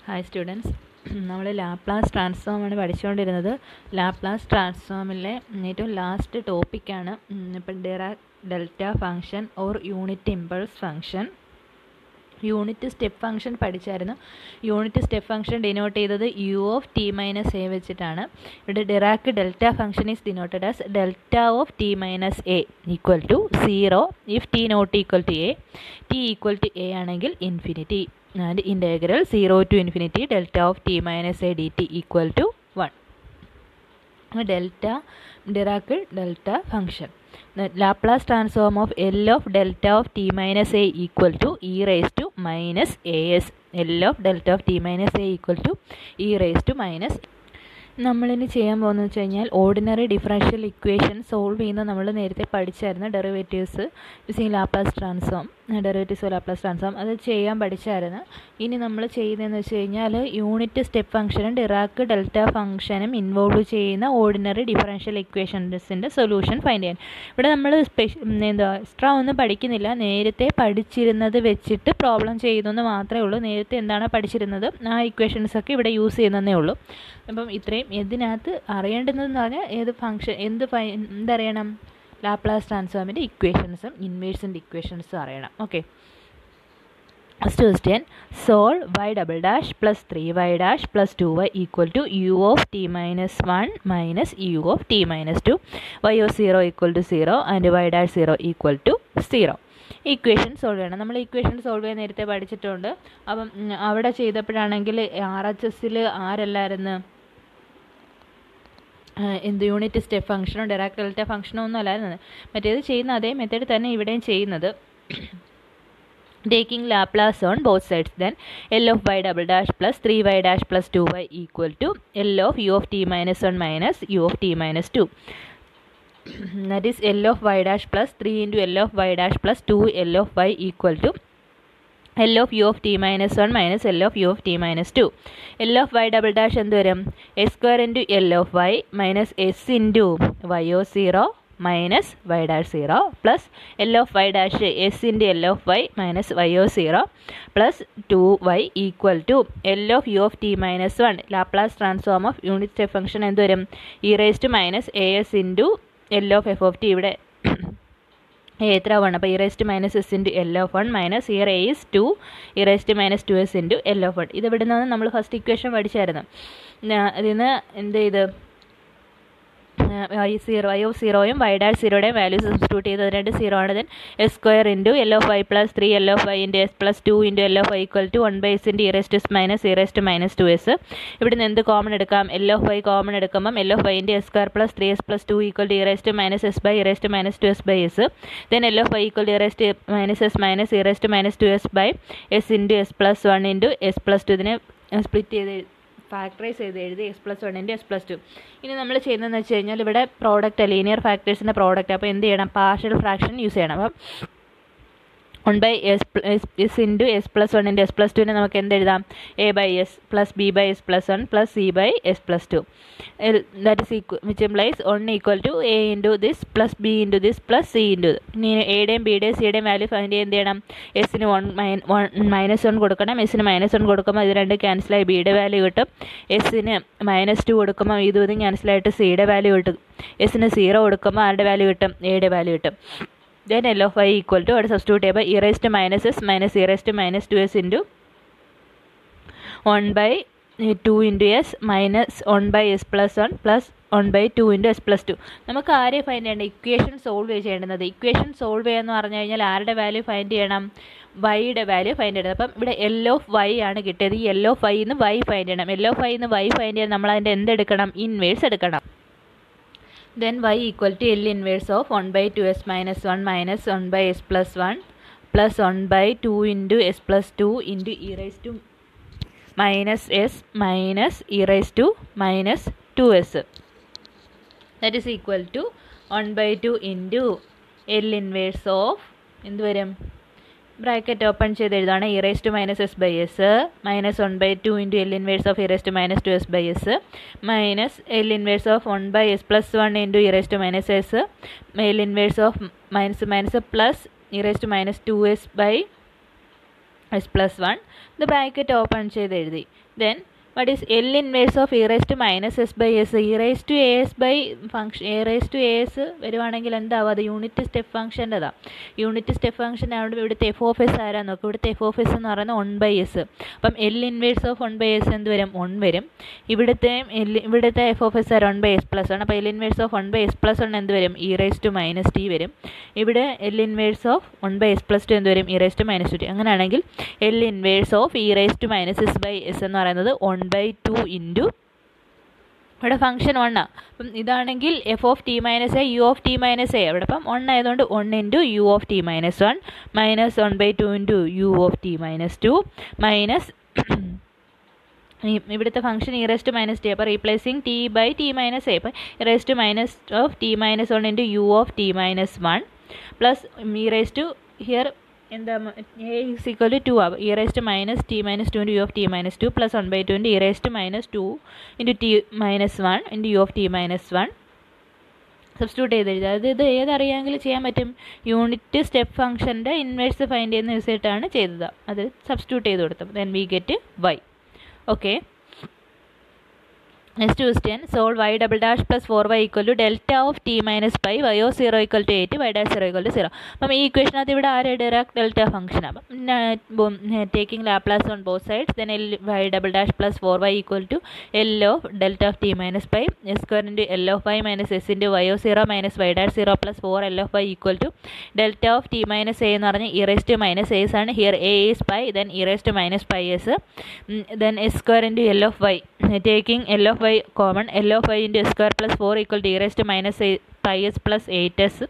hi students നമ്മൾ Laplace ട്രാൻസ്ഫോമാണ് പഠിച്ചുകൊണ്ടിരുന്നത് ലാപ്ലാസ് ട്രാൻസ്ഫോമിലെ ഏറ്റവും ലാസ്റ്റ് ടോപ്പിക്കാണ് ഇപ്പം Dirac delta function or unit impulse function unit step function പഠിച്ചായിരുന്നു യൂണിറ്റ് സ്റ്റെപ്പ് ഫംഗ്ഷൻ ഡിനോട്ട് ചെയ്തത് u of t minus a വെച്ചിട്ടാണ് ഇവിടെ Dirac delta function is denoted as delta of t minus a equal to zero if t not equal to a t equal to a ആണെങ്കിൽ infinity and integral zero to infinity delta of t minus A d t equal to one delta Dirac delta function Laplace transform of L of delta of t minus a equal to e raise to minus a s L of delta of t minus a equal to e raise to minus നമ്മളിനി ചെയ്യാൻ പോകുന്നത് വെച്ച് കഴിഞ്ഞാൽ ordinary differential equation solve ചെയ്യുന്ന നമ്മൾ നേരത്തെ പഠിച്ചായിരുന്നു derivatives using Laplace transform derivatives of Laplace transform അത് ചെയ്യാൻ പഠിച്ചായിരുന്നു ഇനി നമ്മൾ ചെയ്യുന്നതെന്ന് വെച്ച് കഴിഞ്ഞാൽ യൂണിറ്റ് സ്റ്റെപ്പ് ഫംഗ്ഷനും ഡിറാക്ക് ഡെൽറ്റ ഫംഗ്ഷനും ഇൻവോൾവ് ചെയ്യുന്ന ഓർഡിനറി ഡിഫറൻഷ്യൽ ഇക്വേഷൻസിൻ്റെ സൊല്യൂഷൻ ഫൈൻഡ് ചെയ്യാൻ ഇവിടെ നമ്മൾ സ്പെഷ്യൽ എന്താ എക്സ്ട്രാ ഒന്നും പഠിക്കുന്നില്ല നേരത്തെ പഠിച്ചിരുന്നത് വെച്ചിട്ട് പ്രോബ്ലം ചെയ്യുന്നെന്ന് മാത്രമേ ഉള്ളൂ നേരത്തെ എന്താണ് പഠിച്ചിരുന്നത് ആ ഇക്വേഷൻസൊക്കെ ഇവിടെ യൂസ് ചെയ്യുന്നതേ ഉള്ളൂ അപ്പം ഇത്രയും ഇതിനകത്ത് അറിയേണ്ടുന്നതെന്ന് പറഞ്ഞാൽ ഏത് ഫംഗ്ഷൻ എന്ത് ഫൈ എന്തറിയണം ലാപ്ലാസ് ട്രാൻസ്ഫോമിൻ്റെ ഇക്വേഷൻസും ഇൻവേഴ്സിൻ്റെ ഇക്വേഷൻസും അറിയണം okay first question solve y double dash plus three y dash plus two y equal to u of t minus one minus u of t minus two y of zero equal to zero and y dash zero equal to zero equation solve ചെയ്യണം നമ്മൾ equation solve ചെയ്യാൻ നേരത്തെ പഠിച്ചിട്ടുണ്ട് അപ്പം അവിടെ ചെയ്തപ്പോഴാണെങ്കിൽ R H എസ്സിൽ ആരല്ലായിരുന്നു എന്ത് യൂണിറ്റ് സ്റ്റെപ്പ് ഫംഗ്ഷനോ ഡെറാക് ഡെൽറ്റ ഫംഗ്ഷനോ ഒന്നും അല്ലായിരുന്നു മറ്റേത് ചെയ്യുന്ന അതേ മെത്തേഡ് തന്നെ ഇവിടെയും ചെയ്യുന്നത് taking Laplace on both sides then L of y double dash plus 3y dash plus 2y equal to L of u of t minus 1 minus u of t minus 2 that is L of y dash plus 3 into L of y dash plus 2 L of y equal to L of u of t minus 1 minus L of u of t minus 2 L of y double dash എന്ത് വരും s square into L of y minus s into y oh zero minus y dash zero plus L of y dash s into L of y minus y oh zero plus two y equal to L of u of t minus one Laplace transform of unit step function എന്ത് വരും e raise to minus a s into L of f of t ഇവിടെ എത്ര one അപ്പോൾ ഇറേസ്റ്റ് minus s into L of one minus e raise to e raised minus two s into L of one ഇത് ഇവിടെ നിന്ന് നമ്മൾ first equation പഠിച്ചായിരുന്നു ഇതിൽ നിന്ന് എന്ത് ചെയ്ത് വൈ സീറോ വൈ ഓഫ് സീറോയും വൈ ഡാഷ് സീറോയുടെയും വാല്യൂസ് സബ്സ്റ്റിറ്റ്യൂട്ട് ചെയ്ത് രണ്ട് സീറോ ആണ് then s square into L of y plus three L of y into s plus two into L of y equal to one by s into e raised s minus e raised minus two s ഇവിടെ നിന്ന് എന്ത് common എടുക്കാം L of y common എടുക്കുമ്പം L of വൈൻ്റെ s square plus three s plus to equal to e raised minus s by e raised minus two s by s then L of y equal to e raised minus s minus e raised minus two s by s into s plus one into s plus two ഇതിനെ split ചെയ്ത് factorise ചെയ്ത് എഴുതി x plus വണ്ണിൻ്റെ s plus two ഇനി നമ്മൾ ചെയ്യുന്നതെന്ന് വെച്ച് കഴിഞ്ഞാൽ ഇവിടെ പ്രോഡക്റ്റ് ലീനിയർ ഫാക്ടേഴ്സിൻ്റെ പ്രോഡക്റ്റ് അപ്പോൾ എന്ത് ചെയ്യണം പാർഷ്യൽ ഫ്രാക്ഷൻ യൂസ് ചെയ്യണം അപ്പം one by s s into s plus one into s plus ടുവിനെ നമുക്ക് എന്ത് എഴുതാം a by s plus b by s plus one plus c by s plus two that is equal which implies one equal to a into this plus b into this plus c into ഇനി എയുടെയും ബിയുടെയും സിയുടെയും value find ചെയ്യാൻ എന്ത് ചെയ്യണം എസിന് one one minus one കൊടുക്കണം എസിന് minus one കൊടുക്കുമ്പോൾ ഇത് രണ്ട് ക്യാൻസലായി ബിയുടെ വാല്യൂ കിട്ടും എസിന് മൈനസ് ടു കൊടുക്കുമ്പോൾ ഇതും ഇതും ക്യാൻസലായിട്ട് സിയുടെ വാല്യൂ കിട്ടും എസിന് സീറോ കൊടുക്കുമ്പോൾ ആരുടെ വാല്യൂ കിട്ടും എയുടെ വാല്യൂ കിട്ടും then L of y equal to, അവിടെ substitute ചെയ്യുമ്പോൾ e raised to minus s minus e raised to minus 2s into 1 by 2 into s minus 1 by s plus 1 plus 1 by 2 into s plus 2 നമുക്ക് ആരെ find ചെയ്യേണ്ടത് equation solve ചെയ്യേണ്ടത് equation solve ചെയ്യാന്ന് പറഞ്ഞു കഴിഞ്ഞാൽ ആരുടെ വാല്യൂ ഫൈൻഡ് ചെയ്യണം വൈയുടെ വാല്യൂ ഫൈൻഡ് ചെയ്യണം അപ്പം ഇവിടെ എൽ ഓഫ് വൈ ആണ് കിട്ടിയത് ഈ എൽ ഓഫ് വൈന്ന് വൈ ഫൈൻഡ് ചെയ്യണം എൽ ഓഫ് വൈന്ന് വൈ ഫൈൻഡ് ചെയ്യാൻ നമ്മൾ അതിൻ്റെ എന്തെടുക്കണം ഇൻവേഴ്സ് എടുക്കണം then y equal to L inverse of 1 by 2s minus 1 minus 1 by s plus 1 plus 1 by 2 into s plus 2 into e raised to minus s minus e raised to minus 2s that is equal to 1 by 2 into L inverse of എന്ത് വരും bracket open ചെയ്ത് എഴുതാണ് e raise to minus s by s minus one by two into L inverse of e raise to minus two s by s minus L inverse of one by s plus one into e raise to minus s L inverse of minus minus plus e raise to minus two s by s plus one ഇത് bracket open ചെയ്ത് എഴുതി then what is L inverse of e raise to minus s by s e raise to a s by function a raise to a s വരുവാണെങ്കിൽ എന്താവും അത് unit step ഫംഗ്ഷൻ്റെതാണ് unit step function ആയതുകൊണ്ട് ഇവിടുത്തെ f of S ആരാ നോക്കും ഇവിടുത്തെ f of s എന്ന് പറയുന്നത് വൺ ബൈ എസ് അപ്പം L inverse of one by s എന്ത് വരും വൺ വരും ഇവിടുത്തെ എൽ ഇവിടുത്തെ f of s are one by s plus ആണ് അപ്പോൾ L inverse of one by s plus one എന്ത് വരും e raise to minus t വരും ഇവിടെ L inverse of one by s plus two എന്ത് വരും e raise to minus two t അങ്ങനെയാണെങ്കിൽ L inverse of e raise to minus s by s എന്ന് പറയുന്നത് one by two into ഇവിടെ function വണ്ണാണ് അപ്പം ഇതാണെങ്കിൽ f of t minus a u of t minus a അവിടെ അപ്പം one ആയതുകൊണ്ട് one into u of t minus one minus one by two into u of t minus two minus ഇവിടുത്തെ function e raised minus t അപ്പോൾ replacing t by t minus a അപ്പോൾ raised minus of t minus one into u of t minus one plus e raise to here എന്താ a is equal to two ആവും e raise to minus t minus two into u of t minus two plus one by two into e raise to minus two into t minus one into u of t minus one substitute ചെയ്ത് എഴുതുക അതായത് ഇത് ഏതറിയാമെങ്കിൽ ചെയ്യാൻ പറ്റും unit step ഫംഗ്ഷൻ്റെ inverse find ചെയ്യുന്ന യൂസായിട്ടാണ് ചെയ്തത് അത് സബ്സ്റ്റിറ്റ്യൂട്ട് ചെയ്ത് കൊടുത്തു then we get y okay next question solve y double dash plus four y equal to delta of t minus pi y oh zero equal to eight y dash zero equal to zero അപ്പം ഈ ഇക്വേഷനകത്ത് ഇവിടെ ആര് Dirac delta function അപ്പം taking Laplace on both sides then L y double dash plus four y equal to L of delta of t minus pi s square into L of y minus s into y oh zero minus y dash zero plus four L of y equal to delta of t minus a എന്ന് പറഞ്ഞാൽ e raise to minus s ആണ് here a is pi then e raise to minus pi s then s square into L of y taking L of y common L of y into s square plus four equal to e raise to minus pi s plus eight s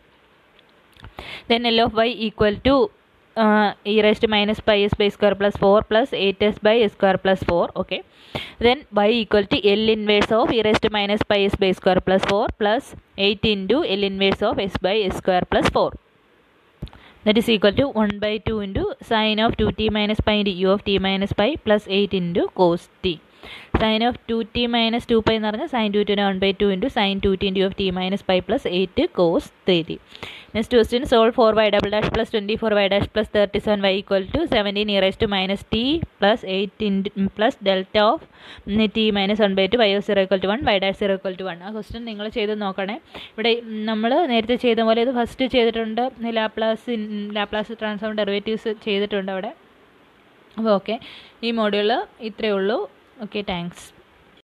then L of y equal to e raised minus pi s by square plus four plus eight s by s square plus four okay then y equal to L inverse of e raised minus pi s by square plus four plus eight into L inverse of s by s square plus four that is equal to 1 by 2 into sine of 2t minus pi into u of t minus pi plus 8 into cos t sine of two t minus two pi എന്ന് പറഞ്ഞാൽ sine two ടിന് one by two into sine two t into of t minus pi plus eight cos three t next question solve for y double dash plus twenty four y dash plus thirty seven y equal to seventeen e raise to minus t plus eight into plus delta of t minus one by two y of zero equal to one y dash zero equal to one ആ question നിങ്ങൾ ചെയ്ത് നോക്കണേ ഇവിടെ നമ്മൾ നേരത്തെ ചെയ്ത പോലെ ഇത് ഫസ്റ്റ് ചെയ്തിട്ടുണ്ട് ലാപ്ലാസ് ലാപ്ലാസ് ട്രാൻസ്ഫോം ഡെറിവേറ്റീവ്സ് ചെയ്തിട്ടുണ്ട് അവിടെ അപ്പോൾ ഓക്കെ ഈ മോഡ്യൂൾ ഇത്രയേ ഉള്ളൂ ഓക്കെ താങ്ക്സ്